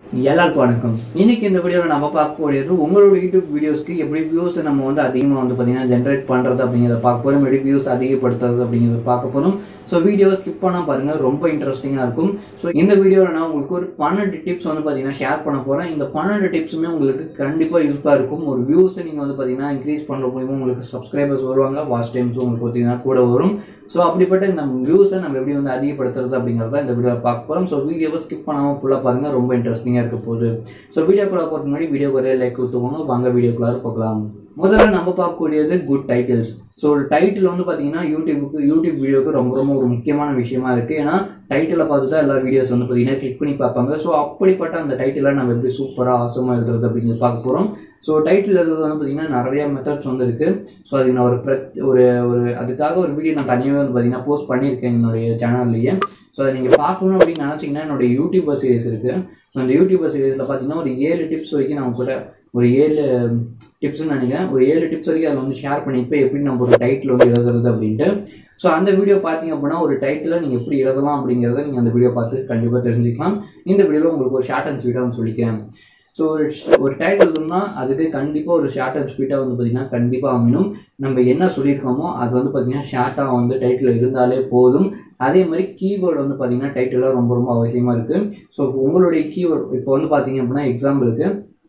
எல்லாருக்கும் வணக்கம் இன்னைக்கு இந்த வீடியோவில் நம்ம பார்க்கக்கூடியது உங்களோட யூடியூப் வீடியோஸ்க்கு எப்படி வியூஸ் நம்ம வந்து அதிகமாக வந்து பார்த்தீங்கன்னா ஜென்ரேட் பண்ணுறது அப்படிங்கிறத பார்க்க போகிறோம் எப்படி வியூஸ் அதிகப்படுத்துறது அப்படிங்கிறத பார்க்க போகிறோம் ஸோ வீடியோ ஸ்கிப் பண்ணால் பாருங்க ரொம்ப இன்ட்ரெஸ்டிங்காக இருக்கும் ஸோ இந்த வீடியோவில் நான் உங்களுக்கு ஒரு பன்னெண்டு டிப்ஸ் வந்து பார்த்தீங்கன்னா ஷேர் பண்ண போகிறேன் இந்த பன்னெண்டு டிப்ஸுமே உங்களுக்கு கண்டிப்பாக யூஸ்ஃபுல்லாக இருக்கும் ஒரு வியூஸை நீங்கள் வந்து பார்த்தீங்கன்னா இன்க்ரீஸ் பண்ணுற மூலியமாக உங்களுக்கு சப்ஸ்கிரைபர்ஸ் வருவாங்க வாட்ச் டைம்ஸும் உங்களுக்கு பார்த்தீங்கன்னா கூட வரும் ஸோ அப்படிப்பட்ட இந்த வியூஸை நம்ம எப்படி வந்து அதிகப்படுத்துறது அப்படிங்கிறத இந்த வீடியோவில் பார்க்க போகிறோம் ஸோ வீடியோவை ஸ்கிப் பண்ணாமல் ஃபுல்லாக பாருங்கள் ரொம்ப இன்ட்ரெஸ்டிங்காக இருக்க போகுது ஸோ வீடியோக்குள்ள போகிறதுக்கு முன்னாடி வீடியோ ஒரே லைக் கொடுத்துக்கோங்க வாங்க வீடியோக்குள்ளார பார்க்கலாம் முதல்ல நம்ம பார்க்கக்கூடியது குட் டைட்டில்ஸ் ஸோ ஒரு டைட்டில் வந்து பார்த்தீங்கன்னா யூடியூபுக்கு யூடியூப் வீடியோக்கு ரொம்ப ரொம்ப ஒரு முக்கியமான விஷயமா இருக்குது ஏன்னா டைட்டிலை பார்த்து தான் எல்லா வீடியோஸ் வந்து பார்த்தீங்கன்னா கிளிக் பண்ணி பார்ப்பாங்க ஸோ அப்படிப்பட்ட அந்த டைட்டிலை நம்ம எப்படி சூப்பராக ஆசமாக எழுதுறது அப்படிங்கிறது பார்க்க போகிறோம் ஸோ டைட்டில் எழுதுறது வந்து பார்த்தீங்கன்னா நிறைய மெத்தட்ஸ் வந்து இருக்குது ஸோ அதுக்கு நான் ஒரு பிரத் ஒரு ஒரு அதுக்காக ஒரு வீடியோ நான் தனியாகவே வந்து பார்த்தீங்கன்னா போஸ்ட் பண்ணியிருக்கேன் என்னுடைய சேனல்லையே ஸோ அதை நீங்கள் பார்க்கணும் அப்படின்னு நினச்சிங்கன்னா என்னுடைய யூடியூபர் சீரிஸ் இருக்குது ஸோ அந்த யூடியூபர் சீரிஸில் பார்த்தீங்கன்னா ஒரு ஏழு டிப்ஸ் வரைக்கும் நான் கூட ஒரு ஏழு டிப்ஸ்னு நினைக்கிறேன் ஒரு ஏழு டிப்ஸ் வரைக்கும் அதில் வந்து ஷேர் பண்ணிப்பேன் எப்படி நம்ம ஒரு டைட்டில் வந்து எழுதுறது அப்படின்ட்டு ஸோ அந்த வீடியோ பார்த்தீங்க அப்படின்னா ஒரு டைட்டில் நீங்கள் எப்படி எழுதலாம் அப்படிங்கிறத நீங்கள் அந்த வீடியோ பார்த்து கண்டிப்பாக தெரிஞ்சுக்கலாம் இந்த வீடியோவில் உங்களுக்கு ஒரு ஷார்ட் அண்ட் ஸ்வீட்டாக வந்து சொல்லிக்கிறேன் ஸோ ஒரு ஒரு டைட்டில் சொன்னால் அதுக்கு கண்டிப்பாக ஒரு ஷார்ட் அண்ட் ஸ்வீட்டாக வந்து பார்த்திங்கன்னா கண்டிப்பாக அமையணும் நம்ம என்ன சொல்லியிருக்கோமோ அது வந்து பார்த்திங்கன்னா ஷார்ட்டாக வந்து டைட்டில் இருந்தாலே போதும் அதே மாதிரி கீவேர்டு வந்து பார்த்திங்கன்னா டைட்டிலாக ரொம்ப ரொம்ப அவசியமாக இருக்குது ஸோ உங்களுடைய கீவேர்டு இப்போ வந்து பார்த்தீங்க அப்படின்னா எக்ஸாம்பிளுக்கு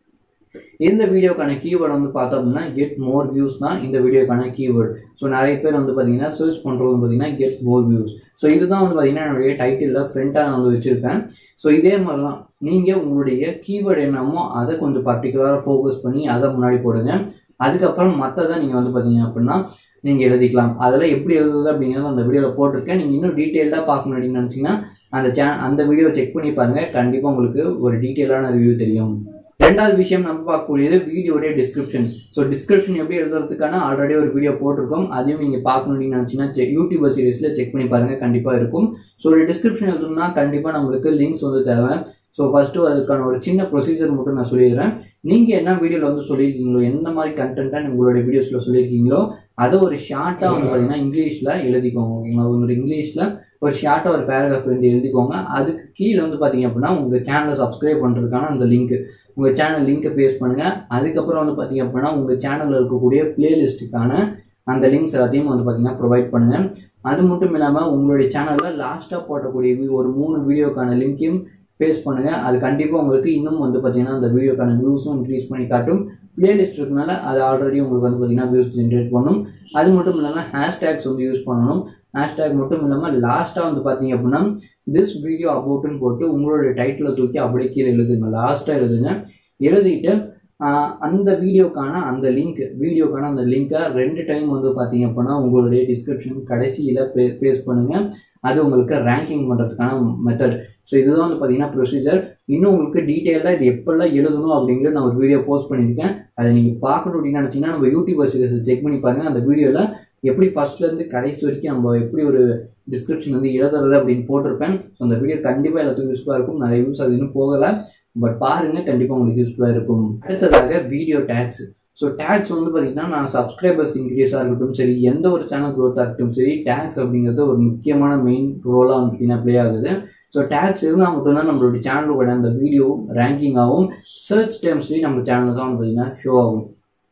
இந்த வீடியோக்கான கீவேர்டு வந்து பார்த்தோம் அப்படின்னா கெட் மோர் வியூஸ் தான் இந்த வீடியோக்கான கீவேர்டு ஸோ நிறைய பேர் வந்து பார்த்தீங்கன்னா சர்ச் பண்ணுறது பார்த்தீங்கன்னா கெட் மோர் வியூஸ் ஸோ இதுதான் வந்து பார்த்தீங்கன்னா என்னுடைய டைட்டிலில் ஃப்ரெண்டாக நான் வந்து வச்சுருக்கேன் ஸோ இதே மாதிரி தான் நீங்கள் உங்களுடைய கீவேர்டு என்னமோ அதை கொஞ்சம் பர்டிகுலராக ஃபோக்கஸ் பண்ணி அதை முன்னாடி போடுங்க அதுக்கப்புறம் மற்றதை நீங்கள் வந்து பார்த்தீங்க அப்படின்னா நீங்கள் எழுதிக்கலாம் அதெல்லாம் எப்படி எழுதுறது அப்படிங்கிறது அந்த வீடியோவில் போட்டிருக்கேன் நீங்கள் இன்னும் டீட்டெயில்டாக பார்க்கணும் அப்படின்னு நினச்சிங்கன்னா அந்த சே அந்த வீடியோ செக் பண்ணி பாருங்கள் கண்டிப்பாக உங்களுக்கு ஒரு டீட்டெயிலான ரிவ்யூ தெரியும் ரெண்டாவது விஷயம் நம்ம பார்க்கக்கூடியது வீடியோடைய டிஸ்கிரிப்ஷன் ஸோ டிஸ்கிரிப்ஷன் எப்படி எழுதுறதுக்கான ஆல்ரெடி ஒரு வீடியோ போட்டிருக்கோம் அதையும் நீங்கள் பார்க்கணும் அப்படின்னு நினச்சிங்கன்னா செக் யூடியூபர் சீரிஸில் செக் பண்ணி பாருங்கள் கண்டிப்பாக இருக்கும் ஸோ ஒரு டிஸ்கிரிப்ஷன் எழுதணும்னா கண்டிப்பாக நம்மளுக்கு லிங்க்ஸ் வந்து தேவை ஸோ ஃபஸ்ட்டு அதுக்கான ஒரு சின்ன ப்ரொசீஜர் மட்டும் நான் சொல்லிடுறேன் நீங்கள் என்ன வீடியோவில் வந்து சொல்லியிருக்கீங்களோ எந்த மாதிரி கண்டென்ட்டாக உங்களுடைய வீடியோஸில் சொல்லியிருக்கீங்களோ அதை ஒரு ஷார்ட்டாக வந்து பார்த்தீங்கன்னா இங்கிலீஷில் எழுதிக்கோங்க ஓகேங்களா உங்களோட இங்கிலீஷில் ஒரு ஷார்ட்டாக ஒரு பேராகிராஃப் வந்து எழுதிக்கோங்க அதுக்கு கீழே வந்து பார்த்தீங்க அப்படின்னா உங்கள் சேனலை சப்ஸ்கிரைப் பண்ணுறதுக்கான அந்த லிங்க் உங்கள் சேனல் லிங்க்கை பேஸ்ட் பண்ணுங்கள் அதுக்கப்புறம் வந்து பார்த்தீங்க அப்படின்னா உங்கள் சேனலில் இருக்கக்கூடிய பிளேலிஸ்ட்டுக்கான அந்த லிங்க்ஸ் எல்லாத்தையும் வந்து பார்த்தீங்கன்னா ப்ரொவைட் பண்ணுங்கள் அது மட்டும் இல்லாமல் உங்களுடைய சேனலில் லாஸ்ட்டாக போட்டக்கூடிய ஒரு மூணு வீடியோக்கான லிங்க்கையும் பேஸ்ட் பண்ணுங்கள் அது கண்டிப்பாக உங்களுக்கு இன்னும் வந்து பார்த்தீங்கன்னா அந்த வீடியோக்கான வியூஸும் இன்க்ரீஸ் பண்ணி காட்டும் பிளேலிஸ்ட் இருக்கனால அது ஆல்ரெடி உங்களுக்கு வந்து பார்த்தீங்கன்னா வியூஸ் ஜென்ரேட் பண்ணும் அது மட்டும் இல்லாமல் ஹேஷ்டேக்ஸ் வந்து யூஸ் பண்ணணும் ஹேஷ்டேக் மட்டும் இல்லாமல் லாஸ்ட்டாக வந்து பார்த்தீங்க அப்படின்னா திஸ் வீடியோ அபவுட்னு போட்டு உங்களுடைய டைட்டிலை தூக்கி அப்படியே கீழே எழுதுங்க லாஸ்ட்டாக எழுதுங்க எழுதிட்டு அந்த வீடியோக்கான அந்த லிங்க் வீடியோக்கான அந்த லிங்க்கை ரெண்டு டைம் வந்து பார்த்தீங்க அப்படின்னா உங்களுடைய டிஸ்கிரிப்ஷன் கடைசியில் பே பேஸ் பண்ணுங்கள் அது உங்களுக்கு ரேங்கிங் பண்ணுறதுக்கான மெத்தட் ஸோ இதுதான் வந்து பார்த்தீங்கன்னா ப்ரொசீஜர் இன்னும் உங்களுக்கு டீட்டெயிலாக இது எப்பெல்லாம் எழுதணும் அப்படிங்கிறது நான் ஒரு வீடியோ போஸ்ட் பண்ணியிருக்கேன் அதை நீங்கள் பார்க்கணும் அப்படின்னு நினச்சிங்கன்னா நம்ம யூடியூபர் சீரிஸ் செக் பண்ணி பாருங்கள் அந்த வீடியோவில் எப்படி ஃபஸ்ட்லேருந்து கடைசி வரைக்கும் நம்ம எப்படி ஒரு டிஸ்கிரிப்ஷன் வந்து எழுதுறது அப்படின்னு போட்டிருப்பேன் ஸோ அந்த வீடியோ கண்டிப்பாக எல்லாத்துக்கும் யூஸ்ஃபுல்லாக இருக்கும் நிறைய யூஸ் அது இன்னும் போகலை பட் பாருங்கள் கண்டிப்பாக உங்களுக்கு யூஸ்ஃபுல்லாக இருக்கும் அடுத்ததாக வீடியோ டேக்ஸ் ஸோ டேக்ஸ் வந்து பார்த்திங்கன்னா நான் சப்ஸ்கிரைபர்ஸ் இன்க்ரீஸாக இருக்கட்டும் சரி எந்த ஒரு சேனல் க்ரோத்தாக இருக்கட்டும் சரி டேக்ஸ் அப்படிங்கிறது ஒரு முக்கியமான மெயின் ரோலாக வந்து பார்த்தீங்கன்னா ப்ளே ஆகுது ஸோ டேக்ஸ் இருந்தால் மட்டும்தான் நம்மளுடைய சேனலோட அந்த வீடியோ ரேங்கிங் ஆகும் சர்ச் டைம்ஸ்லேயும் நம்ம சேனலில் தான் வந்து பார்த்திங்கன்னா ஷோ ஆகும்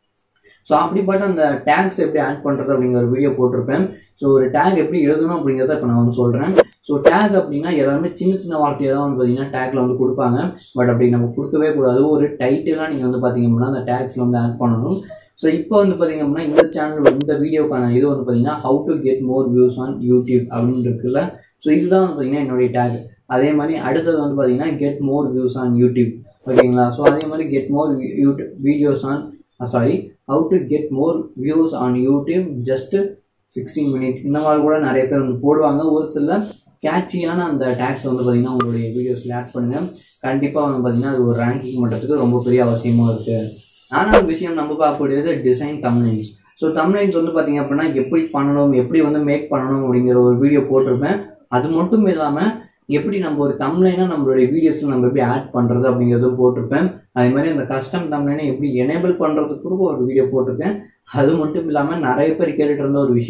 ஸோ அப்படிப்பட்ட அந்த டேக்ஸ் எப்படி ஆட் பண்ணுறது அப்படிங்கிற ஒரு வீடியோ போட்டிருப்பேன் ஸோ ஒரு டேக் எப்படி எழுதணும் அப்படிங்கிறத இப்போ நான் வந்து சொல்கிறேன் ஸோ டேக் அப்படின்னா எல்லாருமே சின்ன சின்ன வார்த்தையை தான் வந்து பார்த்தீங்கன்னா டேக்கில் வந்து கொடுப்பாங்க பட் அப்படி நம்ம கொடுக்கவே கூடாது ஒரு டைட்டிலாக நீங்கள் வந்து பார்த்தீங்க அப்படின்னா அந்த டேக்ஸில் வந்து ஆட் பண்ணணும் ஸோ இப்போ வந்து பார்த்தீங்க அப்படின்னா இந்த சேனல் இந்த வீடியோக்கான இது வந்து பார்த்தீங்கன்னா how to get more views on YouTube அப்படின்னு இருக்குல்ல ஸோ இதுதான் வந்து பார்த்தீங்கன்னா என்னுடைய டேக் அதே மாதிரி அடுத்தது வந்து பார்த்தீங்கன்னா get more views on YouTube ஓகேங்களா ஸோ அதே மாதிரி get more YouTube videos on sorry how to get more views on YouTube just sixteen minute இந்த மாதிரி கூட நிறைய பேர் வந்து போடுவாங்க ஒரு சில கேட்சியான அந்த டேக்ஸ் வந்து பார்த்திங்கன்னா உங்களுடைய வீடியோஸில் ஆட் பண்ணுங்கள் கண்டிப்பாக வந்து பார்த்திங்கன்னா அது ஒரு ரேங்கிங் பண்ணுறதுக்கு ரொம்ப பெரிய அவசியமாக இருக்குது நாலாவது விஷயம் நம்ம பார்க்கக்கூடியது டிசைன் தம்னைல்ஸ் ஸோ தம்னைல்ஸ் வந்து பார்த்திங்க அப்படின்னா எப்படி பண்ணணும் எப்படி வந்து மேக் பண்ணணும் அப்படிங்கிற ஒரு வீடியோ போட்டிருப்பேன் அது மட்டும் இல்லாமல் எப்படி நம்ம ஒரு தம்லைனாக நம்மளுடைய வீடியோஸில் நம்ம எப்படி ஆட் பண்ணுறது அப்படிங்கிறதும் போட்டிருப்பேன் அதே மாதிரி அந்த கஸ்டம் தம்லைனை எப்படி எனேபிள் பண்ணுறதுக்கு கூட ஒரு வீடியோ போட்டிருக்கேன் அது மட்டும் இல்லாமல் நிறைய பேர் கேட்டுட்டு இருந்த ஒரு விஷயம்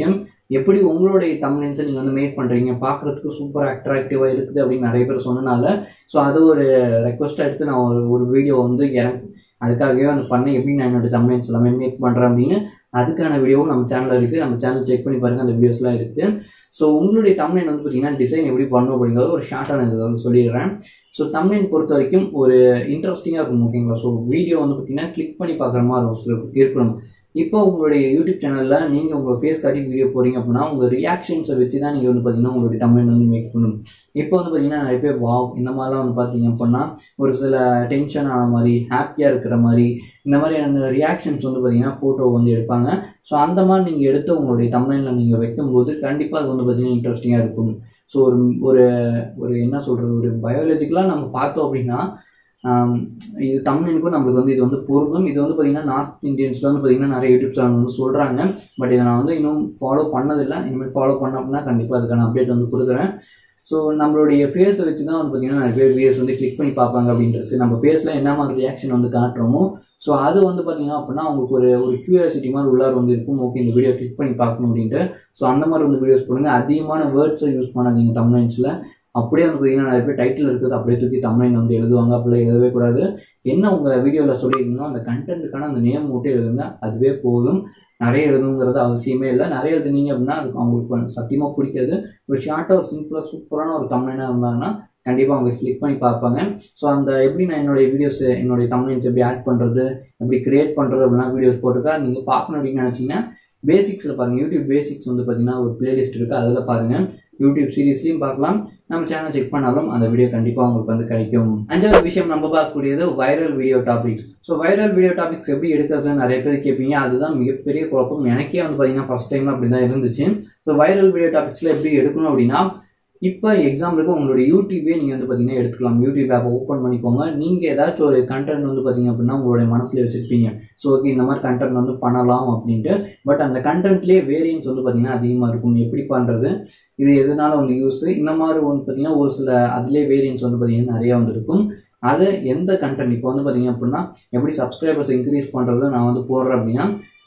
எப்படி உங்களுடைய தமிழ்ஸை நீங்கள் வந்து மேக் பண்ணுறீங்க பார்க்குறதுக்கு சூப்பர் அட்ராக்டிவாக இருக்குது அப்படின்னு நிறைய பேர் சொன்னனால ஸோ அது ஒரு ரெக்வஸ்ட்டாக எடுத்து நான் ஒரு ஒரு வீடியோ வந்து எனக்கு அதுக்காகவே வந்து பண்ணேன் எப்படி நான் என்னோட தமிழ்ஸ் எல்லாமே மேக் பண்ணுறேன் அப்படின்னு அதுக்கான வீடியோவும் நம்ம சேனலில் இருக்குது நம்ம சேனல் செக் பண்ணி பாருங்கள் அந்த வீடியோஸ்லாம் இருக்குது ஸோ உங்களுடைய தமிழ் வந்து பார்த்தீங்கன்னா டிசைன் எப்படி பண்ணணும் அப்படிங்கிறது ஒரு ஷார்ட்டாக நான் இதை வந்து சொல்லிடுறேன் ஸோ தமிழ் பொறுத்த வரைக்கும் ஒரு இன்ட்ரெஸ்டிங்காக இருக்கும் ஓகேங்களா ஸோ வீடியோ வந்து பார்த்தீங்கன்னா கிளிக் பண்ணி பார்க்குற மாதிரி இருக்கும் இருக்கணும் இப்போ உங்களுடைய யூடியூப் சேனலில் நீங்கள் உங்கள் ஃபேஸ் காட்டி வீடியோ போகிறீங்க அப்படின்னா உங்கள் ரியாக்ஷன்ஸை வச்சு தான் நீங்கள் வந்து பார்த்தீங்கன்னா உங்களுடைய தமிழ் வந்து மேக் பண்ணணும் இப்போ வந்து பார்த்தீங்கன்னா நிறைய பேர் வாவ் இந்த மாதிரிலாம் வந்து பார்த்தீங்க அப்படின்னா ஒரு சில டென்ஷன் ஆன மாதிரி ஹாப்பியாக இருக்கிற மாதிரி இந்த மாதிரியான ரியாக்ஷன்ஸ் வந்து பார்த்தீங்கன்னா ஃபோட்டோ வந்து எடுப்பாங்க ஸோ அந்த மாதிரி நீங்கள் எடுத்து உங்களுடைய தமிழில் நீங்கள் வைக்கும்போது கண்டிப்பாக அது வந்து பார்த்தீங்கன்னா இன்ட்ரெஸ்டிங்காக இருக்கும் ஸோ ஒரு ஒரு ஒரு என்ன சொல்கிறது ஒரு பயாலஜிக்கலாக நம்ம பார்த்தோம் அப்படின்னா ஆம், இது தமிழுக்கும் நம்மளுக்கு வந்து இது வந்து பொருந்தும் இது வந்து பார்த்திங்கன்னா நார்த் இந்தியன்ஸில் வந்து பார்த்திங்கன்னா நிறைய யூடியூப் சேனல் வந்து சொல்கிறாங்க பட் இதை நான் வந்து இன்னும் ஃபாலோ பண்ணதில்லை இனிமேல் ஃபாலோ பண்ண அப்படின்னா கண்டிப்பாக அதுக்கான அப்டேட் வந்து கொடுக்குறேன் ஸோ நம்மளுடைய ஃபேஸை வச்சு தான் வந்து பார்த்திங்கன்னா நிறைய பேர் வீடியோஸ் வந்து கிளிக் பண்ணி பார்ப்பாங்க அப்படின்றது நம்ம ஃபேஸில் என்ன மாதிரி ரியாக்ஷன் வந்து காட்டுறோமோ ஸோ அது வந்து பார்த்தீங்கன்னா அப்படின்னா அவங்களுக்கு ஒரு ஒரு கியூரியாசிட்டி மாதிரி உள்ளார வந்து இருக்கும் ஓகே இந்த வீடியோ கிளிக் பண்ணி பார்க்கணும் அப்படின்ட்டு ஸோ அந்த மாதிரி வந்து வீடியோஸ் போடுங்க அதிகமான வேர்ட்ஸை யூஸ் பண்ணாதீங்க தமிழ்ஸில் அப்படியே வந்து பார்த்தீங்கன்னா நிறைய பேர் டைட்டில் இருக்குது அப்படியே தூக்கி தமிழ் வந்து எழுதுவாங்க அப்படிலாம் எழுதவே கூடாது என்ன உங்கள் வீடியோவில் சொல்லியிருக்கீங்களோ அந்த கண்டென்ட்டுக்கான அந்த நேம் மட்டும் எழுதுங்க அதுவே போதும் நிறைய எழுதுங்கிறது அவசியமே இல்லை நிறைய எழுதுனீங்க அப்படின்னா அதுக்கு அவங்களுக்கு வந்து சத்தியமாக பிடிக்காது ஒரு ஷார்ட்டாக ஒரு சிம்பிளாக சூப்பரான ஒரு தமிழனாக இருந்தாங்கன்னா கண்டிப்பாக அவங்க கிளிக் பண்ணி பார்ப்பாங்க ஸோ அந்த எப்படி நான் என்னுடைய வீடியோஸ் என்னுடைய தமிழ்ஸ் எப்படி ஆட் பண்ணுறது எப்படி கிரியேட் பண்ணுறது அப்படிலாம் வீடியோஸ் போட்டிருக்கா நீங்கள் பார்க்கணும் அப்படின்னு நினச்சிங்கன்னா பேசிக்ஸில் பாருங்கள் யூடியூப் பேசிக்ஸ் வந்து பார்த்தீங்கன்னா ஒரு பிளேலிஸ்ட் இருக்குது அதில் பாருங்கள் யூடியூப் சீரீஸ்லையும் பார்க்கலாம் நம்ம சேனல் செக் பண்ணாலும் அந்த வீடியோ கண்டிப்பாக உங்களுக்கு வந்து கிடைக்கும் அஞ்சாவது விஷயம் நம்ம பார்க்கக்கூடியது viral video topics so viral video topics எப்படி எடுக்கிறதுன்னு நிறைய பேர் கேட்பீங்க அதுதான் மிகப்பெரிய குழப்பம் எனக்கே வந்து பார்த்தீங்கன்னா ஃபஸ்ட் டைம் அப்படி தான் இருந்துச்சு ஸோ வைரல் வீடியோ டாபிக்ஸில் எப்படி எடுக்கணும் அப்படின்னா இப்போ எக்ஸாம்பிளுக்கு உங்களுடைய யூடியூபே நீங்கள் வந்து பார்த்தீங்கன்னா எடுத்துக்கலாம் யூடியூப் ஆப்பை ஓப்பன் பண்ணிக்கோங்க நீங்கள் ஏதாச்சும் ஒரு கண்டென்ட் வந்து பார்த்தீங்க அப்படின்னா உங்களுடைய மனசில் வச்சுருப்பீங்க ஸோ ஓகே இந்த மாதிரி கண்டென்ட் வந்து பண்ணலாம் அப்படின்ட்டு பட் அந்த கண்டென்ட்லேயே வேரியன்ஸ் வந்து பார்த்தீங்கன்னா அதிகமாக இருக்கும் எப்படி பண்ணுறது இது எதனால வந்து யூஸ் இந்த மாதிரி வந்து பார்த்தீங்கன்னா ஒரு சில அதுலேயே வேரியன்ஸ் வந்து பார்த்தீங்கன்னா நிறையா வந்து இருக்கும் அது எந்த கண்டென்ட் இப்போ வந்து பார்த்தீங்க அப்படின்னா எப்படி சப்ஸ்கிரைபர்ஸ் இன்க்ரீஸ் பண்ணுறது நான் வந்து போடுறேன் அப்படின்னா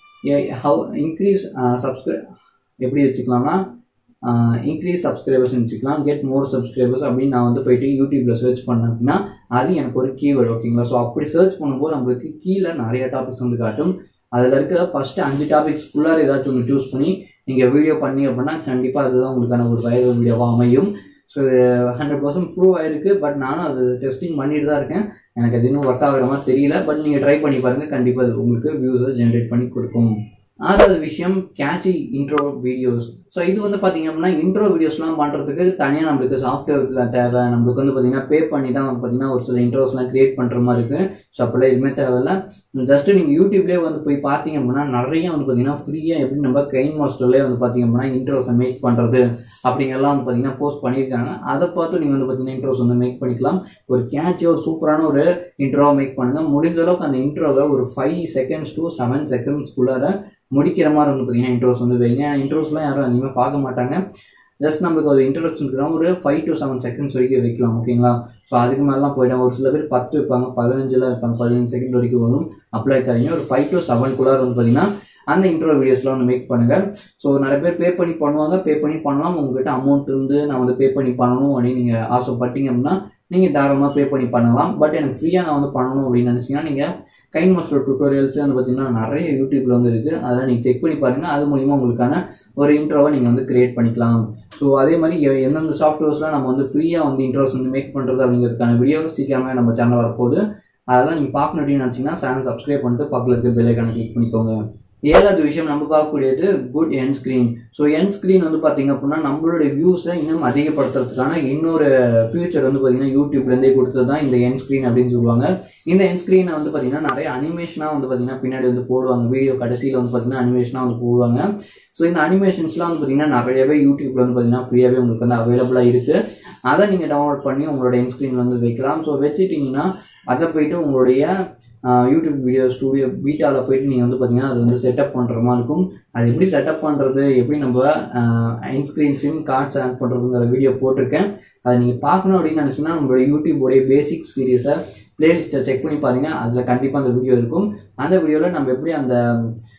ஹவு இன்க்ரீஸ் சப்ஸ்கிரை எப்படி வச்சுக்கலாம்னா இன்க்ரீஸ் சப்ஸ்கிரைபர்ஸ் வச்சுக்கலாம் கெட் மோர் சப்ஸ்கிரைபர்ஸ் அப்படின்னு நான் வந்து போயிட்டு யூடியூப்ல சர்ச் பண்ணேன் அப்படின்னா அது எனக்கு ஒரு கீவேர்டு ஓகேங்களா ஸோ அப்படி சர்ச் பண்ணும்போது நம்மளுக்கு கீழே நிறைய டாபிக்ஸ் வந்து காட்டும் அதில் இருக்கிற ஃபர்ஸ்ட் அஞ்சு டாபிக்ஸ்க்குள்ளார ஏதாச்சும் ஒன்று சூஸ் பண்ணி நீங்கள் வீடியோ பண்ணி அப்படின்னா கண்டிப்பாக அதுதான் உங்களுக்கான ஒரு வைரல் வீடியோவாக அமையும் ஸோ ஹண்ட்ரட் பர்சன்ட் ப்ரூவ் ஆயிருக்கு பட் நானும் அது டெஸ்டிங் பண்ணிட்டு தான் இருக்கேன் எனக்கு அது இன்னும் ஒர்க் ஆகிற மாதிரி தெரியல பட் நீங்கள் ட்ரை பண்ணி பாருங்கள் கண்டிப்பாக அது உங்களுக்கு வியூஸை ஜென்ரேட் பண்ணி கொடுக்கும் ஆறாவது விஷயம் கேட்சி இன்ட்ரோ வீடியோஸ் ஸோ இது வந்து பார்த்தீங்க அப்படின்னா இன்ட்ரோ வீடியோஸ்லாம் பண்ணுறதுக்கு தனியாக நம்மளுக்கு சாஃப்ட்வேர் தேவை நம்மளுக்கு வந்து பார்த்தீங்கன்னா பே பண்ணி தான் வந்து பார்த்தீங்கன்னா ஒரு சில இன்ட்ரோஸ்லாம் கிரியேட் பண்ணுற மாதிரி இருக்குது ஸோ அப்படிலாம் எதுவுமே தேவையில்ல ஜஸ்ட் நீங்கள் யூடியூப்லேயே வந்து போய் பார்த்தீங்க அப்படின்னா நிறைய வந்து பார்த்தீங்கன்னா ஃப்ரீயாக எப்படி நம்ம கைன் மாஸ்டர்லேயே வந்து பார்த்தீங்க அப்படின்னா இன்ட்ரோஸை மேக் பண்ணுறது அப்படிங்கிறலாம் வந்து பார்த்தீங்கன்னா போஸ்ட் பண்ணியிருக்காங்க அதை பார்த்து நீங்கள் வந்து பார்த்தீங்கன்னா இன்ட்ரோஸ் வந்து மேக் பண்ணிக்கலாம் ஒரு கேட்சியாக ஒரு சூப்பரான ஒரு இன்ட்ரோவை மேக் பண்ணுங்கள் முடிஞ்ச அளவுக்கு அந்த இன்ட்ரோவை ஒரு ஃபைவ் செகண்ட்ஸ் டு செவன் செகண்ட்ஸ்குள்ளார முடிக்கிற மாதிரி வந்து பார்த்தீங்கன்னா இன்ட்ரோஸ் வந்து வைங்க இன்ட்ரோஸ்லாம் யாரும் அதிகமாக பார்க்க மாட்டாங்க ஜஸ்ட் நம்மளுக்கு ஒரு இன்ட்ரடக்ஷன் இருக்கிறோம் ஒரு ஃபைவ் டு செவன் செகண்ட்ஸ் வரைக்கும் வைக்கலாம் ஓகேங்களா ஸோ அதுக்கு மேலாம் போயிட்டாங்க ஒரு சில பேர் பத்து வைப்பாங்க பதினஞ்சில் வைப்பாங்க பதினஞ்சு செகண்ட் வரைக்கும் வரும் அப்ளை இருக்காங்க ஒரு ஃபைவ் டு செவன்குள்ளார வந்து பார்த்தீங்கன்னா அந்த இன்ட்ரோ வீடியோஸ்லாம் வந்து மேக் பண்ணுங்கள் ஸோ நிறைய பேர் பே பண்ணி பண்ணுவாங்க பே பண்ணி பண்ணலாம் உங்ககிட்ட அமௌண்ட் இருந்து நான் வந்து பே பண்ணி பண்ணணும் அப்படின்னு நீங்கள் ஆசைப்பட்டீங்க அப்படின்னா நீங்கள் தாராளமாக பே பண்ணி பண்ணலாம் பட் எனக்கு ஃப்ரீயாக நான் வந்து பண்ணணும் அப்படின்னு நினச்சிங்கன்னா நீங்கள் கைன் மாஸ்டர் டுட்டோரியல்ஸ் வந்து பார்த்தீங்கன்னா நிறைய யூடியூப்ல வந்து இருக்குது அதெல்லாம் நீங்கள் செக் பண்ணி பாருங்கள் அது மூலிமா உங்களுக்கான ஒரு இன்ட்ரோவை நீங்கள் வந்து கிரியேட் பண்ணிக்கலாம் ஸோ அதே மாதிரி எ- எந்தெந்த சாஃப்ட்வேர்ஸ்லாம் நம்ம வந்து ஃப்ரீயாக வந்து இன்ட்ரோஸ் வந்து மேக் பண்ணுறது அப்படிங்கிறதுக்கான வீடியோ சீக்கிரமே நம்ம சேனல் வரப்போகுது அதெல்லாம் நீங்கள் பார்க்கணும் அப்படின்னு நினச்சிங்கன்னா சேனல் சப்ஸ்கிரைப் பண்ணிட்டு பக்கத்தில் இருக்க பெல் ஐக்கானை கிளிக் பண்ணிக்கோங்க ஏழாவது விஷயம் நம்ம பார்க்கக்கூடியது good end screen so end screen வந்து பார்த்தீங்க அப்படின்னா நம்மளுடைய வியூஸை இன்னும் அதிகப்படுத்துறதுக்கான இன்னொரு ஃபியூச்சர் வந்து பார்த்தீங்கன்னா யூடியூப்லேருந்தே கொடுத்தது தான் இந்த என் ஸ்க்ரீன் அப்படின்னு சொல்லுவாங்க இந்த என் ஸ்க்ரீனை வந்து பார்த்தீங்கன்னா நிறைய அனிமேஷனாக வந்து பார்த்தீங்கன்னா பின்னாடி வந்து போடுவாங்க வீடியோ கடைசியில் வந்து பார்த்தீங்கன்னா அனிமேஷனாக வந்து போடுவாங்க ஸோ இந்த அனிமேஷன்ஸ்லாம் வந்து பார்த்தீங்கன்னா நிறையவே யூடியூப்ல வந்து பார்த்தீங்கன்னா ஃப்ரீயாகவே உங்களுக்கு வந்து அவைலபிளாக இருக்குது அதை நீங்கள் டவுன்லோட் பண்ணி உங்களோட என் ஸ்க்ரீனில் வந்து வைக்கலாம் ஸோ வச்சுட்டிங்கன்னா அதை போயிட்டு உங்களுடைய ஆஹ், யூடியூப் வீடியோ ஸ்டூடியோ வீட்டாவில் போயிட்டு நீங்கள் வந்து பார்த்தீங்கன்னா அது வந்து செட்டப் பண்ணுற மாதிரி இருக்கும் அது எப்படி செட்டப் பண்ணுறது எப்படி நம்ம end screen screen cards add பண்ணுறதுங்கிற வீடியோ போட்டிருக்கேன் அதை நீங்கள் பார்க்கணும் அப்படின்னு நினச்சிங்கன்னா நம்மளோட யூடியூபோடைய பேசிக் சீரியஸை பிளேலிஸ்ட்டை செக் பண்ணி பாருங்கள் அதில் கண்டிப்பாக அந்த வீடியோ இருக்கும் அந்த வீடியோவில் நம்ம எப்படி அந்த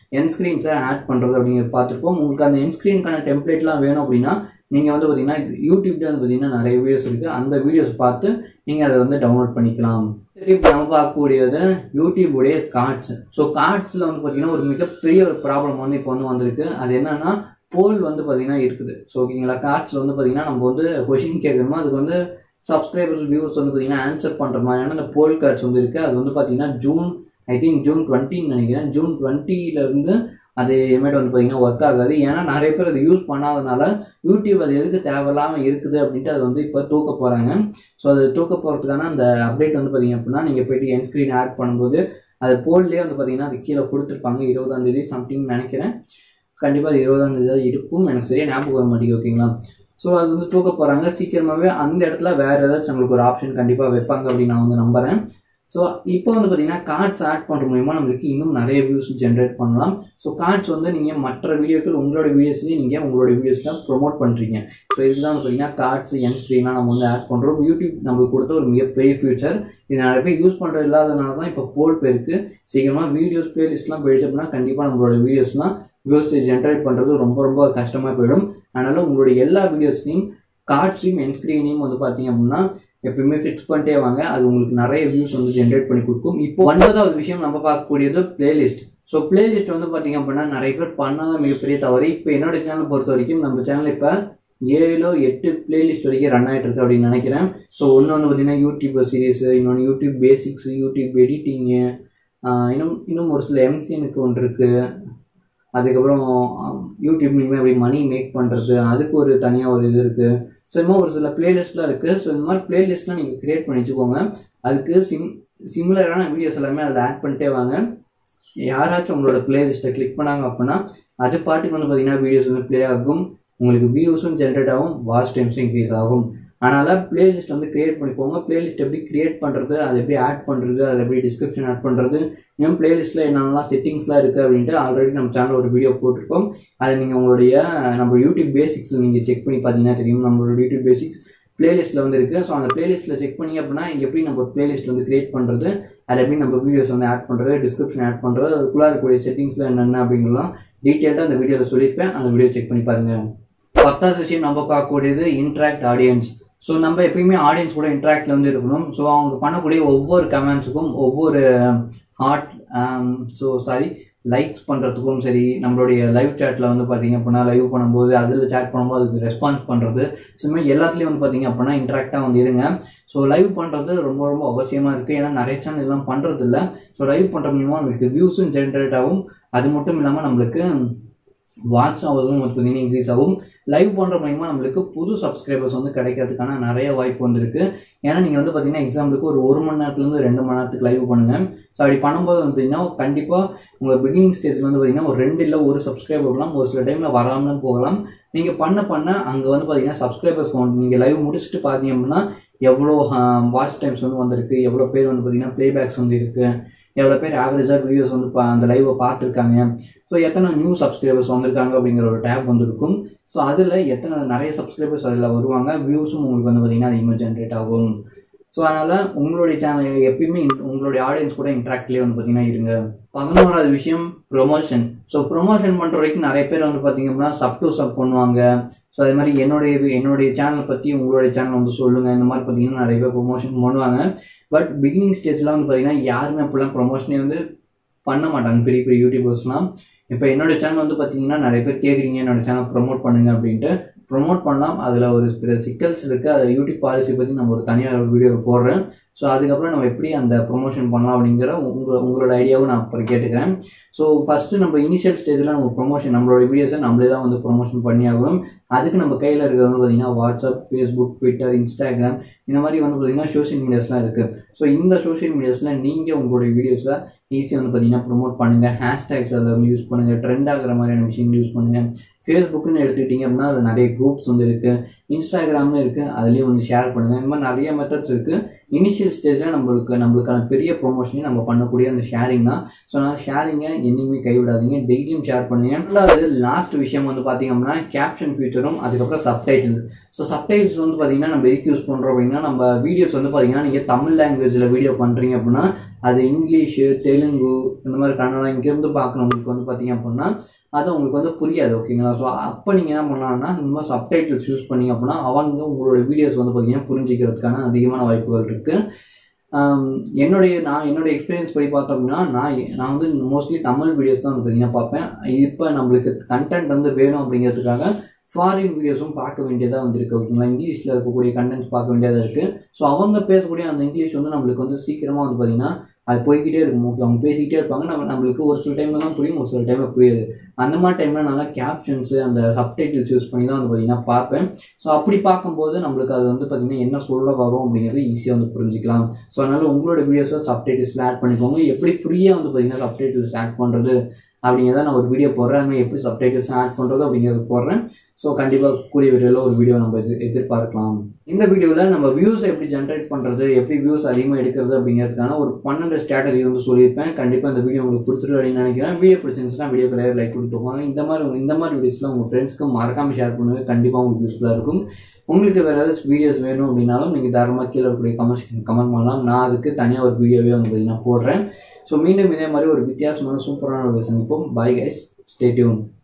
என் ஸ்க்ரீன்ஸை ஆட் பண்ணுறது அப்படிங்கிறது பார்த்துருப்போம் உங்களுக்கு அந்த என் ஸ்க்ரீனுக்கான டெம்ப்ளேட்லாம் வேணும் அப்படின்னா நீங்கள் வந்து பார்த்தீங்கன்னா யூடியூப்ல வந்து பார்த்தீங்கன்னா நிறைய வீடியோஸ் இருக்குது அந்த வீடியோஸ் பார்த்து நீங்கள் அதை வந்து டவுன்லோட் பண்ணிக்கலாம் சரி இப்போ நம்ம பார்க்கக்கூடியது யூடியூபுடைய கார்ட்ஸ் ஸோ கார்ட்ஸில் வந்து பார்த்தீங்கன்னா ஒரு மிகப்பெரிய ஒரு ப்ராப்ளம் வந்து இப்போ வந்து வந்திருக்கு அது என்னன்னா போல் வந்து பார்த்தீங்கன்னா இருக்குது ஸோ ஓகேங்களா கார்ட்ஸில் வந்து பார்த்தீங்கன்னா நம்ம வந்து கொஷின் கேட்குறோமோ அதுக்கு வந்து சப்ஸ்கிரைபர்ஸ் வியூஸ் வந்து பார்த்தீங்கன்னா ஆன்சர் பண்ணுற மாதிரியான அந்த போல் கார்ட்ஸ் வந்து இருக்குது அது வந்து பார்த்தீங்கன்னா ஜூன் ஐ திங்க் ஜூன் டுவெண்ட்டின்னு நினைக்கிறேன் ஜூன் டுவெண்ட்டிலேருந்து அது இனிமேட்டு வந்து பார்த்தீங்கன்னா ஒர்க் ஆகாது ஏன்னா நிறைய பேர் அதை யூஸ் பண்ணாதனால யூடியூப் அது எதுக்கு தேவையில்லாமல் இருக்குது அப்படின்ட்டு அது வந்து இப்போ தூக்க போகிறாங்க ஸோ அது தூக்க போகிறதுக்கான அந்த அப்டேட் வந்து பார்த்தீங்க அப்படின்னா நீங்கள் போயிட்டு என் ஸ்க்ரீன் ஆட் பண்ணும்போது அது போல்லே வந்து பார்த்தீங்கன்னா அது கீழே கொடுத்துருப்பாங்க இருபதாம் தேதி சம்திங் நினைக்கிறேன் கண்டிப்பாக அது இருபதாம் தேதி தான் இருக்கும் எனக்கு சரியாக ஞாபகம் வர மாட்டேங்குது ஓகேங்களா ஸோ அது வந்து தூக்க போகிறாங்க சீக்கிரமாகவே அந்த இடத்துல வேறு ஏதாச்சும் நம்மளுக்கு ஒரு ஆப்ஷன் கண்டிப்பாக வைப்பாங்க அப்படின்னு நான் வந்து நம்புகிறேன் ஸோ இப்போ வந்து பார்த்தீங்கன்னா கார்ட்ஸ் ஆட் பண்ணுற மூலிமா நம்மளுக்கு இன்னும் நிறைய வியூஸ் ஜென்ரேட் பண்ணலாம் ஸோ கார்ட்ஸ் வந்து நீங்கள் மற்ற வீடியோக்கள் உங்களோட வீடியோஸ்லேயும் நீங்கள் உங்களோட வீடியோஸில் ப்ரொமோட் பண்ணுறீங்க ஸோ இதுதான் வந்து பார்த்தீங்கன்னா கார்ட்ஸ் என் ஸ்க்ரீனாக நம்ம வந்து ஆட் பண்ணுறோம் யூடியூப் நம்மளுக்கு கொடுத்த ஒரு மிகப்பெரிய ஃபியூச்சர் இது நிறைய பேர் யூஸ் பண்ணுறது இல்லாதனால தான் இப்போ போல் பேருக்கு சீக்கிரமாக வீடியோஸ் பிளேலிஸ்ட்லாம் போயிடுச்சு அப்படின்னா கண்டிப்பாக நம்மளோட வீடியோஸ்லாம் வியூஸ் ஜென்ரேட் பண்ணுறது ரொம்ப ரொம்ப கஷ்டமாக போயிடும் அதனால் உங்களுடைய எல்லா வீடியோஸ்லையும் கார்ட்ஸையும் என் ஸ்க்ரீனையும் வந்து பார்த்தீங்க அப்படின்னா எப்பயுமே ஃபிக்ஸ் பண்ணிட்டே வாங்க அது உங்களுக்கு நிறைய வியூஸ் வந்து ஜென்ரேட் பண்ணி கொடுக்கும் இப்போ ஒன்பதாவது விஷயம் நம்ம பார்க்கக்கூடியது பிளேலிஸ்ட் ஸோ பிளேலிஸ்ட் வந்து பார்த்தீங்க அப்படின்னா நிறைய பேர் பண்ணாத மிகப்பெரிய தவறு இப்போ என்னோட சேனல் பொறுத்த வரைக்கும் நம்ம சேனல் இப்போ ஏழோ எட்டு பிளேலிஸ்ட் வரைக்கும் ரன் ஆகிட்டு இருக்கு அப்படின்னு நினைக்கிறேன் ஸோ ஒன்று வந்து பார்த்தீங்கன்னா யூடியூப் சீரிஸ் இன்னொன்று யூடியூப் பேசிக்ஸ் யூடியூப் எடிட்டிங்கு இன்னும் இன்னும் ஒரு சில எம்சிஎனுக்கு ஒன்று இருக்குது அதுக்கப்புறம் யூடியூப் நீங்கள் அப்படி மணி மேக் பண்ணுறது அதுக்கு ஒரு தனியாக ஒரு இது இருக்குது ஸோ இந்த மாதிரி ஒரு சில பிளேலிஸ்ட்லாம் இருக்குது ஸோ இந்த மாதிரி பிளேலிஸ்ட்லாம் நீங்கள் க்ரியேட் பண்ணி வச்சுக்கோங்க அதுக்கு சிம் சிமிலரான வீடியோஸ் எல்லாமே அதில் ஆட் பண்ணிட்டே வாங்க யாராச்சும் உங்களோட பிளேலிஸ்ட்டை கிளிக் பண்ணாங்க அப்படின்னா அது பாட்டுக்கு வந்து பார்த்தீங்கன்னா வீடியோஸ் வந்து ப்ளே ஆகும் உங்களுக்கு வியூஸும் ஜென்ரேட் ஆகும் வாட்ச் டைம்ஸும் இன்க்ரீஸ் ஆகும் அதனால் பிளேலிஸ்ட் வந்து கிரியேட் பண்ணிக்கோங்க பிளேலிஸ்ட் எப்படி கிரியேட் பண்ணுறது அதை எப்படி ஆட் பண்ணுறது அதை எப்படி டிஸ்கிரிப்ஷன் ஆட் பண்ணுறது இன்னும் பிளேலிஸ்ட்டில் என்னென்னலாம் செட்டிங்ஸ்லாம் இருக்குது அப்படின்ட்டு ஆல்ரெடி நம்ம சேனல் ஒரு வீடியோ போட்டிருக்கோம் அதை நீங்கள் உங்களுடைய நம்ம யூடியூப் பேசிக்ஸ் நீங்கள் செக் பண்ணி பார்த்தீங்கன்னா தெரியும் நம்மளோட யூடியூப் பேசிக்ஸ் பிளேலிஸ்ட்டில் வந்து இருக்குது ஸோ அந்த பிளேலிஸ்ட்டில் செக் பண்ணி அப்படின்னா எப்படி நம்ம பிளேலிஸ்ட் வந்து கிரியேட் பண்ணுறது அதை எப்படி நம்ம வீடியோஸ் வந்து ஆட் பண்ணுறது டிஸ்கிரிப்ஷன் ஆட் பண்ணுறது அதுக்குள்ளே இருக்கக்கூடிய செட்டிங்ஸில் என்னென்ன அப்படிங்கலாம் டீட்டெயில்டாக அந்த வீடியோவில் சொல்லியிருப்பேன் அந்த வீடியோ செக் பண்ணி பாருங்கள் பத்தாவது விஷயம் நம்ம பார்க்கக்கூடியது இன்ட்ராக்ட் ஆடியன்ஸ் ஸோ நம்ம எப்பயுமே ஆடியன்ஸ் கூட இன்ட்ராக்டில் வந்து இருக்கணும் ஸோ அவங்க பண்ணக்கூடிய ஒவ்வொரு கமெண்ட்ஸுக்கும் ஒவ்வொரு ஹார்ட் ஸோ சாரி லைக்ஸ் பண்ணுறதுக்கும் சரி நம்மளுடைய லைவ் சேட்டில் வந்து பார்த்தீங்க அப்படின்னா லைவ் பண்ணும்போது அதில் சேட் பண்ணும்போது அதுக்கு ரெஸ்பான்ஸ் பண்ணுறது ஸோ இந்த மாதிரி எல்லாத்துலேயும் வந்து பார்த்தீங்க அப்படின்னா இன்ட்ராக்டாக வந்து இருங்க ஸோ லைவ் பண்ணுறது ரொம்ப ரொம்ப அவசியமாக இருக்குது ஏன்னா நிறைய சேனல் இதெல்லாம் பண்ணுறது இல்லை ஸோ லைவ் பண்ணுற மூலியமாக நம்மளுக்கு வியூஸும் ஜென்ரேட் ஆகும் அது மட்டும் இல்லாமல் நம்மளுக்கு வாட்ச் ஹவர்ஸும் வந்து பார்த்தீங்கன்னா இன்க்ரீஸ் ஆகும் லைவ் பண்ணுற மூலியமாக நம்மளுக்கு புது சப்ஸ்கிரைபர்ஸ் வந்து கிடைக்கிறதுக்கான நிறைய வாய்ப்பு வந்திருக்கு ஏன்னா நீங்கள் வந்து பார்த்தீங்கன்னா எக்ஸாம்பிளுக்கு ஒரு ஒரு மணி நேரத்துலேருந்து ரெண்டு மணி நேரத்துக்கு லைவ் பண்ணுங்கள் ஸோ அப்படி பண்ணும்போது வந்து பார்த்தீங்கன்னா கண்டிப்பாக உங்கள் பிகினிங் ஸ்டேஜில் வந்து பார்த்தீங்கன்னா ஒரு ரெண்டு இல்லை ஒரு சப்ஸ்கிரைபர் வரலாம் ஒரு சில டைமில் வராமலும் போகலாம் நீங்கள் பண்ண பண்ண அங்கே வந்து பார்த்தீங்கன்னா சப்ஸ்கிரைபர்ஸ் கவுண்ட் நீங்கள் லைவ் முடிச்சுட்டு பார்த்தீங்க அப்படின்னா எவ்வளோ வாட்ச் டைம்ஸ் வந்து வந்திருக்கு எவ்வளோ பேர் வந்து பார்த்தீங்கன்னா ப்ளேபேக்ஸ் வந்து இருக்குது எவ்வளோ பேர் ஆவரேஜாக வீடியோஸ் வந்து பா அந்த லைவை பார்த்துருக்காங்க ஸோ எத்தனை நியூ சப்ஸ்கிரைபர்ஸ் வந்திருக்காங்க அப்படிங்கிற ஒரு டேப் வந்து இருக்கும் ஸோ அதில் எத்தனை நிறைய சப்ஸ்கிரைபர்ஸ் அதில் வருவாங்க வியூஸும் உங்களுக்கு வந்து பார்த்தீங்கன்னா அதிகமாக ஜென்ரேட் ஆகும் ஸோ அதனால் உங்களுடைய சேனல் எப்பயுமே உங்களுடைய ஆடியன்ஸ் கூட இன்ட்ராக்ட்லேயே வந்து பார்த்தீங்கன்னா இருங்க பதினோராவது விஷயம் ப்ரொமோஷன் ஸோ ப்ரொமோஷன் பண்ணுற வரைக்கும் நிறைய பேர் வந்து பார்த்தீங்க அப்படின்னா சப் டு சப் பண்ணுவாங்க ஸோ அதே மாதிரி என்னுடைய என்னுடைய சேனலை பற்றி உங்களுடைய சேனல் வந்து சொல்லுங்கள் இந்த மாதிரி பார்த்தீங்கன்னா நிறைய பேர் ப்ரொமோஷன் பண்ணுவாங்க பட் பிகினிங் ஸ்டேஜில் வந்து பார்த்தீங்கன்னா யாருமே அப்படிலாம் ப்ரொமோஷனே வந்து பண்ண மாட்டாங்க பெரிய பெரிய யூடியூபர்ஸ்லாம் இப்போ என்னோட சேனல் வந்து பார்த்தீங்கன்னா நிறைய பேர் கேட்குறீங்க என்னோட சேனல் ப்ரொமோட் பண்ணுங்க அப்படின்ட்டு ப்ரொமோட் பண்ணலாம் அதில் ஒரு சில சிக்கல்ஸ் இருக்குது அது யூடியூப் பாலிசி பற்றி நம்ம ஒரு தனியாக ஒரு வீடியோ போடுறேன் ஸோ அதுக்கப்புறம் நம்ம எப்படி அந்த ப்ரொமோஷன் பண்ணலாம் அப்படிங்கிற உங்களோட உங்களோட ஐடியாவும் நான் அப்புறம் கேட்டுக்கிறேன் ஸோ ஃபஸ்ட்டு நம்ம இனிஷியல் ஸ்டேஜில் நம்ம ப்ரொமோஷன் நம்மளோட வீடியோஸை நம்மளே தான் வந்து ப்ரொமோஷன் பண்ணி ஆகணும் அதுக்கு நம்ம கையில் இருக்கிறது வந்து பார்த்திங்கன்னா வாட்ஸ்அப் ஃபேஸ்புக் ட்விட்டர் இன்ஸ்டாகிராம் இந்த மாதிரி வந்து பார்த்திங்கன்னா சோஷியல் மீடியாஸ்லாம் இருக்குது ஸோ இந்த சோஷியல் மீடியாஸில் நீங்கள் உங்களுடைய வீடியோஸை ஈஸியாக வந்து பார்த்தீங்கன்னா ப்ரொமோட் பண்ணுங்கள் ஹேஷ்டேக்ஸ் அதை வந்து யூஸ் பண்ணுங்கள் ட்ரெண்ட் ஆகிற மாதிரியான விஷயங்கள் யூஸ் பண்ணுங்கள் ஃபேஸ்புக்குன்னு எடுத்துக்கிட்டிங்க அப்படின்னா அது நிறைய குரூப்ஸ் வந்து இருக்குது இன்ஸ்டாகிராம்னு இருக்குது அதுலேயும் வந்து ஷேர் பண்ணுங்கள் இந்த மாதிரி நிறைய மெத்தட்ஸ் இருக்குது இனிஷியல் ஸ்டேஜில் நம்மளுக்கு நம்மளுக்கான பெரிய ப்ரொமோஷனே நம்ம பண்ணக்கூடிய அந்த ஷேரிங் தான் ஸோ அதனால் ஷேரிங்கை என்னைக்குமே கைவிடாதீங்க டெய்லியும் ஷேர் பண்ணுங்க ரெண்டாவது லாஸ்ட் விஷயம் வந்து பார்த்தீங்க அப்படின்னா கேப்ஷன் ஃபீச்சரும் அதுக்கப்புறம் சப்டைட்டில் ஸோ சப்டைட்டில்ஸ் வந்து பார்த்தீங்கன்னா நம்ம எதுக்கு யூஸ் பண்ணுறோம் அப்படின்னா நம்ம வீடியோஸ் வந்து பார்த்தீங்கன்னா நீங்கள் தமிழ் லாங்குவேஜில் வீடியோ பண்ணுறீங்க அப்படின்னா அது இங்கிலீஷு தெலுங்கு இந்த மாதிரி கன்னடம் இங்கேருந்து பார்க்குறவங்களுக்கு வந்து பார்த்தீங்க அப்படின்னா அது உங்களுக்கு வந்து புரியாது ஓகேங்களா ஸோ அப்போ நீங்கள் என்ன பண்ணலாம்னா இந்த மாதிரி சப்டைட்டில்ஸ் யூஸ் பண்ணீங்க அப்படின்னா அவங்க உங்களோட வீடியோஸ் வந்து பார்த்தீங்கன்னா புரிஞ்சிக்கிறதுக்கான அதிகமான வாய்ப்புகள் இருக்குது என்னுடைய நான் என்னுடைய எக்ஸ்பீரியன்ஸ் படி பார்த்தோம் அப்படின்னா நான் நான் வந்து மோஸ்ட்லி தமிழ் வீடியோஸ் தான் வந்து பார்த்தீங்கன்னா பார்ப்பேன் இப்போ நம்மளுக்கு கண்டென்ட் வந்து வேணும் அப்படிங்கிறதுக்காக ஃபாரின் வீடியோஸும் பார்க்க வேண்டியதாக வந்துருக்கு ஓகேங்களா இங்கிலீஷில் இருக்கக்கூடிய கண்டென்ட்ஸ் பார்க்க வேண்டியதாக இருக்குது ஸோ அவங்க பேசக்கூடிய அந்த இங்கிலீஷ் வந்து நம்மளுக்கு வந்து சீக்கிரமாக வந்து பார்த்திங்கன்னா அது போய்கிட்டே இருக்கும் ஓகே அவங்க பேசிக்கிட்டே இருப்பாங்க நம்ம நம்மளுக்கு ஒரு சில டைமில் தான் புரியும் ஒரு சில டைமில் புரியாது அந்த மாதிரி டைமில் நான் கேப்ஷன்ஸு அந்த சப்டைட்டில்ஸ் யூஸ் பண்ணி தான் வந்து பார்த்திங்கன்னா பார்ப்பேன் ஸோ அப்படி பார்க்கும்போது நம்மளுக்கு அது வந்து பார்த்திங்கன்னா என்ன சொல்ல வரும் அப்படிங்கிறது ஈஸியாக வந்து புரிஞ்சிக்கலாம் ஸோ அதனால் உங்களோட வீடியோஸில் சப்டைட்டில்ஸில் ஆட் பண்ணிக்கோங்க எப்படி ஃப்ரீயாக வந்து பார்த்திங்கன்னா சப்டைட்டில்ஸ் ஆட் பண்ணுறது அப்படிங்கிறத நான் ஒரு வீடியோ போடுறேன் அதுமாதிரி எப்படி சப்டைட்டில்ஸ் ஆட் பண்ணுறது அப்படிங்கிறது போடுறேன் ஸோ கண்டிப்பாக கூடிய விரைவில் ஒரு வீடியோ நம்ம எதிர் எதிர்பார்க்கலாம் இந்த வீடியோவில் நம்ம வியூஸ் எப்படி ஜென்ரேட் பண்ணுறது எப்படி வியூஸ் அதிகமாக எடுக்கிறது அப்படிங்கிறதுக்கான ஒரு பன்னெண்டு ஸ்ட்ராட்டஜி வந்து சொல்லியிருப்பேன் கண்டிப்பாக இந்த வீடியோ உங்களுக்கு பிடிச்சிருக்கு அப்படின்னு நினைக்கிறேன் வீடியோ பிடிச்சிருந்துச்சுன்னா வீடியோ கிடையாது லைக் கொடுத்துக்கோங்க இந்த மாதிரி இந்த மாதிரி வீடியோஸ்லாம் உங்கள் ஃப்ரெண்ட்ஸ்க்கு மறக்காமல் ஷேர் பண்ணுங்க கண்டிப்பாக உங்களுக்கு யூஸ்ஃபுல்லாக இருக்கும் உங்களுக்கு வேறு ஏதாச்சும் வீடியோஸ் வேணும் அப்படின்னாலும் நீங்கள் தாராளமாக கீழே இருக்கக்கூடிய கமெண்ட் கமெண்ட் பண்ணலாம் நான் அதுக்கு தனியாக ஒரு வீடியோவே வந்து பார்த்தீங்கன்னா போடுறேன் ஸோ மீண்டும் இதே மாதிரி ஒரு வித்தியாசமான சூப்பரான ஒரு சந்திப்போம் பாய் கைஸ் ஸ்டே டியூன்